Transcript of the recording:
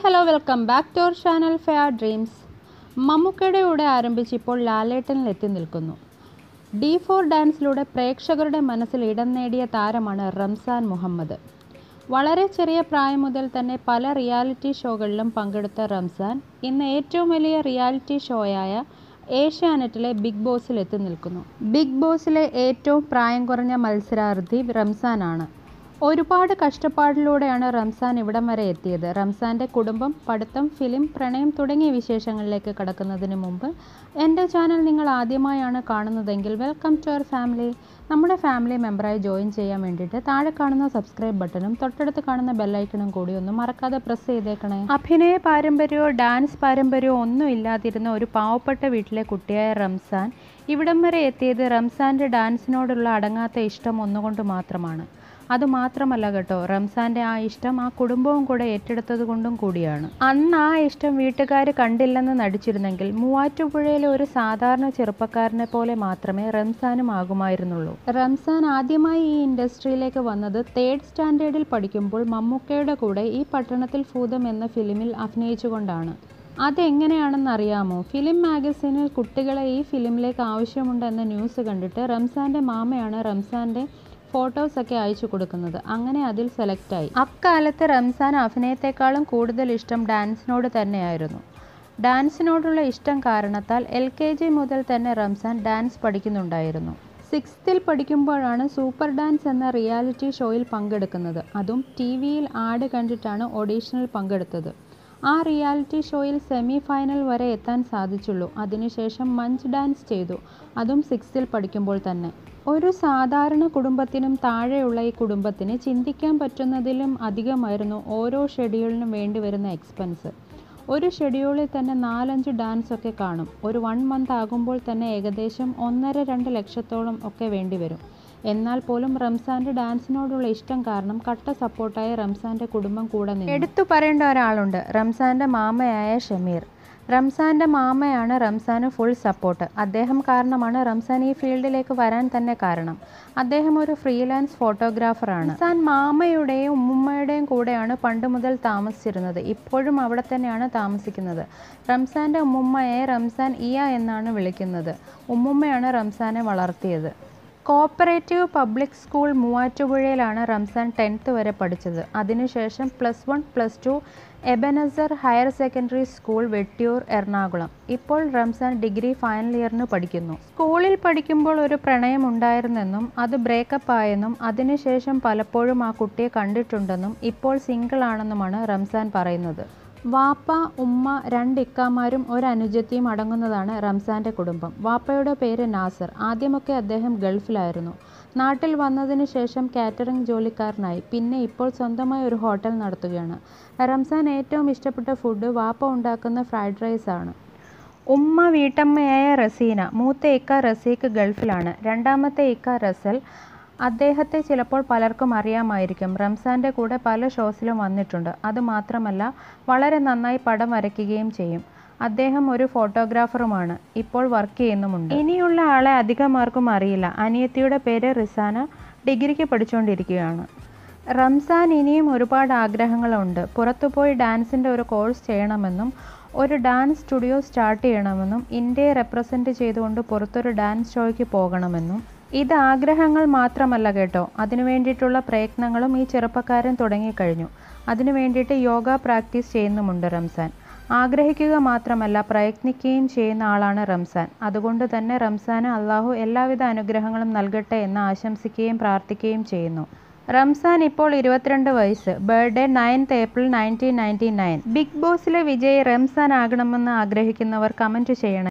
hello welcome back to our channel fair dreams മമ്മൂക്കയുടെ കൂടെ ആരംഭിച്ച് ഇപ്പോൾ ലാലേട്ടനിൽ എത്തി നിൽക്കുന്നു ഡി ഫോർ ഡാൻസിലൂടെ പ്രേക്ഷകരുടെ മനസ്സിൽ ഇടം നേടിയ താരമാണ് റംസാൻ മുഹമ്മദ് വളരെ ചെറിയ പ്രായം മുതൽ തന്നെ പല റിയാലിറ്റി ഷോകളിലും പങ്കെടുത്ത റംസാൻ ഇന്ന് ഏറ്റവും വലിയ റിയാലിറ്റി ഷോയായ ഏഷ്യാനെറ്റിലെ ബിഗ് ബോസിൽ എത്തി നിൽക്കുന്നു ബിഗ് ബോസിലെ ഏറ്റവും പ്രായം കുറഞ്ഞ മത്സരാർത്ഥി റംസാനാണ് ഒരുപാട് കഷ്ടപ്പാടിലൂടെയാണ് റംസാൻ ഇവിടം വരെ എത്തിയത് റംസാൻ്റെ കുടുംബം പഠിത്തം ഫിലിം പ്രണയം തുടങ്ങിയ വിശേഷങ്ങളിലേക്ക് കടക്കുന്നതിന് മുമ്പ് എൻ്റെ ചാനൽ നിങ്ങൾ ആദ്യമായാണ് കാണുന്നതെങ്കിൽ വെൽക്കം ടു അവർ ഫാമിലി നമ്മുടെ ഫാമിലി മെമ്പറായി ജോയിൻ ചെയ്യാൻ വേണ്ടിയിട്ട് താഴെ കാണുന്ന സബ്സ്ക്രൈബ് ബട്ടണും തൊട്ടടുത്ത് കാണുന്ന ബെല്ലൈക്കണും കൂടി ഒന്ന് മറക്കാതെ പ്രസ് ചെയ്തേക്കണേ അഭിനയ പാരമ്പര്യമോ ഡാൻസ് പാരമ്പര്യമോ ഒന്നും ഇല്ലാതിരുന്ന ഒരു പാവപ്പെട്ട വീട്ടിലെ കുട്ടിയായ റംസാൻ ഇവിടം വരെ എത്തിയത് റംസാൻ്റെ ഡാൻസിനോടുള്ള അടങ്ങാത്ത ഇഷ്ടം ഒന്നുകൊണ്ട് മാത്രമാണ് അതുമാത്രമല്ല കേട്ടോ റംസാൻ്റെ ആ ഇഷ്ടം ആ കുടുംബവും കൂടെ ഏറ്റെടുത്തത് കൊണ്ടും കൂടിയാണ് അന്ന് ആ ഇഷ്ടം വീട്ടുകാർ കണ്ടില്ലെന്ന് നടിച്ചിരുന്നെങ്കിൽ മൂവാറ്റുപുഴയിലെ ഒരു സാധാരണ ചെറുപ്പക്കാരനെ പോലെ മാത്രമേ റംസാനും ആകുമായിരുന്നുള്ളൂ റംസാൻ ആദ്യമായി ഈ ഇൻഡസ്ട്രിയിലേക്ക് വന്നത് തേർഡ് സ്റ്റാൻഡേർഡിൽ പഠിക്കുമ്പോൾ മമ്മൂക്കയുടെ കൂടെ ഈ പട്ടണത്തിൽ ഭൂതം എന്ന ഫിലിമിൽ അഭിനയിച്ചുകൊണ്ടാണ് അതെങ്ങനെയാണെന്ന് അറിയാമോ ഫിലിം മാഗസിനിൽ കുട്ടികളെ ഈ ഫിലിമിലേക്ക് ആവശ്യമുണ്ടെന്ന ന്യൂസ് കണ്ടിട്ട് റംസാൻ്റെ മാമയാണ് റംസാൻ്റെ ഫോട്ടോസൊക്കെ അയച്ചു കൊടുക്കുന്നത് അങ്ങനെ അതിൽ സെലക്റ്റായി അക്കാലത്ത് റംസാൻ അഭിനയത്തെക്കാളും കൂടുതൽ ഇഷ്ടം ഡാൻസിനോട് തന്നെയായിരുന്നു ഡാൻസിനോടുള്ള ഇഷ്ടം കാരണത്താൽ എൽ കെ ജി മുതൽ തന്നെ റംസാൻ ഡാൻസ് പഠിക്കുന്നുണ്ടായിരുന്നു സിക്സ്ത്തിൽ പഠിക്കുമ്പോഴാണ് സൂപ്പർ ഡാൻസ് എന്ന റിയാലിറ്റി ഷോയിൽ പങ്കെടുക്കുന്നത് അതും ടി വിയിൽ ആഡ് കണ്ടിട്ടാണ് ഓഡീഷനിൽ പങ്കെടുത്തത് ആ റിയാലിറ്റി ഷോയിൽ സെമി ഫൈനൽ വരെ എത്താൻ സാധിച്ചുള്ളൂ അതിനുശേഷം മഞ്ച് ഡാൻസ് ചെയ്തു അതും സിക്സ്ത്തിൽ പഠിക്കുമ്പോൾ തന്നെ ഒരു സാധാരണ കുടുംബത്തിനും താഴെയുള്ള ഈ കുടുംബത്തിന് ചിന്തിക്കാൻ പറ്റുന്നതിലും അധികമായിരുന്നു ഓരോ ഷെഡ്യൂളിനും വേണ്ടി വരുന്ന എക്സ്പെൻസ് ഒരു ഷെഡ്യൂളിൽ തന്നെ നാലഞ്ച് ഡാൻസ് ഒക്കെ കാണും ഒരു വൺ മന്ത് ആകുമ്പോൾ തന്നെ ഏകദേശം ഒന്നര രണ്ട് ലക്ഷത്തോളം ഒക്കെ വേണ്ടിവരും എന്നാൽ പോലും റംസാൻ്റെ ഡാൻസിനോടുള്ള ഇഷ്ടം കാരണം കട്ട സപ്പോർട്ടായ റംസാൻ്റെ കുടുംബം കൂടെ നിന്നു എടുത്തു പറയേണ്ട ഒരാളുണ്ട് റംസാൻ്റെ മാമയായ ഷമീർ റംസാൻ്റെ മാമയാണ് റംസാന് ഫുൾ സപ്പോർട്ട് അദ്ദേഹം കാരണമാണ് റംസാൻ ഈ ഫീൽഡിലേക്ക് വരാൻ തന്നെ കാരണം അദ്ദേഹം ഒരു ഫ്രീലാൻസ് ഫോട്ടോഗ്രാഫറാണ് റംസാൻ മാമയുടെയും ഉമ്മുമ്മയുടെയും കൂടെയാണ് പണ്ട് മുതൽ താമസിച്ചിരുന്നത് ഇപ്പോഴും അവിടെ തന്നെയാണ് താമസിക്കുന്നത് റംസാൻ്റെ ഉമ്മുമ്മയെ റംസാൻ ഇയ എന്നാണ് വിളിക്കുന്നത് ഉമ്മുമ്മയാണ് റംസാനെ വളർത്തിയത് കോപ്പറേറ്റീവ് പബ്ലിക് സ്കൂൾ മൂവാറ്റുപുഴയിലാണ് റംസാൻ ടെൻത്ത് വരെ പഠിച്ചത് അതിനുശേഷം plus one plus two Ebenezer higher secondary school Vettiyoor Ernakulam ഇപ്പോൾ റംസാൻ ഡിഗ്രി ഫൈനൽ ഇയറിന് പഠിക്കുന്നു സ്കൂളിൽ പഠിക്കുമ്പോൾ ഒരു പ്രണയം ഉണ്ടായിരുന്നെന്നും അത് ബ്രേക്കപ്പ് ആയെന്നും അതിനുശേഷം പലപ്പോഴും ആ കുട്ടിയെ കണ്ടിട്ടുണ്ടെന്നും ഇപ്പോൾ സിംഗിൾ ആണെന്നുമാണ് റംസാൻ പറയുന്നത് വാപ്പ ഉമ്മ രണ്ട് ഇക്കാമാരും ഒരു അനുജത്തിയും അടങ്ങുന്നതാണ് റംസാൻ്റെ കുടുംബം വാപ്പയുടെ പേര് നാസർ ആദ്യമൊക്കെ അദ്ദേഹം ഗൾഫിലായിരുന്നു നാട്ടിൽ വന്നതിന് ശേഷം കാറ്ററിംഗ് ജോലിക്കാരനായി പിന്നെ ഇപ്പോൾ സ്വന്തമായി ഒരു ഹോട്ടൽ നടത്തുകയാണ് റംസാൻ ഏറ്റവും ഇഷ്ടപ്പെട്ട ഫുഡ് വാപ്പ ഉണ്ടാക്കുന്ന ഫ്രൈഡ് റൈസ് ആണ് ഉമ്മ വീട്ടമ്മയായ റസീന മൂത്ത ഇക്ക റസീക്ക് ഗൾഫിലാണ് രണ്ടാമത്തെ ഇക്ക റസൽ അദ്ദേഹത്തെ ചിലപ്പോൾ പലർക്കും അറിയാമായിരിക്കും റംസാൻ്റെ കൂടെ പല ഷോസിലും വന്നിട്ടുണ്ട് അതുമാത്രമല്ല വളരെ നന്നായി പടം വരയ്ക്കുകയും ചെയ്യും അദ്ദേഹം ഒരു ഫോട്ടോഗ്രാഫറുമാണ് ഇപ്പോൾ വർക്ക് ചെയ്യുന്നുമുണ്ട് ഇനിയുള്ള ആളെ അധികമാർക്കും അറിയില്ല അനിയത്തിയുടെ പേര് റിസാന ഡിഗ്രിക്ക് പഠിച്ചുകൊണ്ടിരിക്കുകയാണ് റംസാൻ ഇനിയും ഒരുപാട് ആഗ്രഹങ്ങളുണ്ട് പുറത്തുപോയി ഡാൻസിൻ്റെ ഒരു കോഴ്സ് ചെയ്യണമെന്നും ഒരു ഡാൻസ് സ്റ്റുഡിയോ സ്റ്റാർട്ട് ചെയ്യണമെന്നും ഇന്ത്യയെ റെപ്രസെൻറ്റ് ചെയ്തുകൊണ്ട് പുറത്തൊരു ഡാൻസ് ഷോയ്ക്ക് പോകണമെന്നും ഇത് ആഗ്രഹങ്ങൾ മാത്രമല്ല കേട്ടോ അതിനു വേണ്ടിയിട്ടുള്ള പ്രയത്നങ്ങളും ഈ ചെറുപ്പക്കാരൻ തുടങ്ങിക്കഴിഞ്ഞു അതിനു വേണ്ടിയിട്ട് യോഗ പ്രാക്ടീസ് ചെയ്യുന്നുമുണ്ട് റംസാൻ ആഗ്രഹിക്കുക മാത്രമല്ല പ്രയത്നിക്കുകയും ചെയ്യുന്ന ആളാണ് റംസാൻ അതുകൊണ്ട് തന്നെ റംസാന് അള്ളാഹു എല്ലാവിധ അനുഗ്രഹങ്ങളും നൽകട്ടെ എന്ന് ആശംസിക്കുകയും പ്രാർത്ഥിക്കുകയും ചെയ്യുന്നു റംസാൻ ഇപ്പോൾ ഇരുപത്തിരണ്ട് വയസ്സ് birthday ninth April nineteen ninety nine ബിഗ് ബോസിലെ വിജയ് റംസാൻ ആകണമെന്ന് ആഗ്രഹിക്കുന്നവർ കമൻറ്റ് ചെയ്യണം